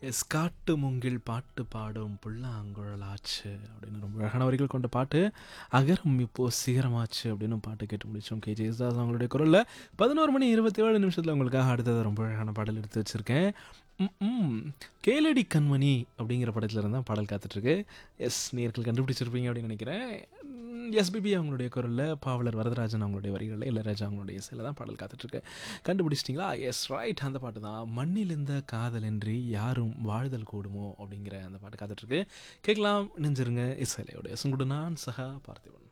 S காட்டு மூங்கில் பாட்டு பாடும் புல்லாங்குழலாச்சு அப்படின்னு ரொம்ப அழகான வரிகள் கொண்ட பாட்டு அகரம் இப்போ சிகரமாச்சு அப்படின்னு பாட்டு கேட்டு முடிச்சோம் கே ஜெயசுதாஸ் அவங்களுடைய குரலில் பதினோரு மணி இருபத்தி ஏழு நிமிஷத்தில் உங்களுக்காக அடுத்தது ரொம்ப அழகான பாடல் எடுத்து வச்சுருக்கேன் ம் கேளடி கண்மணி அப்படிங்கிற படத்தில் இருந்தால் பாடல் காத்துட்ருக்கு எஸ் நேர்கள் கண்டுபிடிச்சிருப்பீங்க அப்படின்னு நினைக்கிறேன் எஸ்பிபி அவங்களுடைய குரலில் பாவலர் வரதராஜன் அவங்களுடைய வரிகளில் இளையராஜா அவங்களுடைய இசையில் தான் பாடல் காத்துட்ருக்கு கண்டுபிடிச்சிட்டிங்களா எஸ் ரைட் அந்த பாட்டு தான் மண்ணில் இந்த காதலின்றி யாரும் வாழ்தல் கூடுமோ அப்படிங்கிற அந்த பாட்டு காத்துட்ருக்கு கேட்கலாம் நெஞ்சிருங்க இசைலையோட சுங்குடு நான் சகா பார்த்திபன்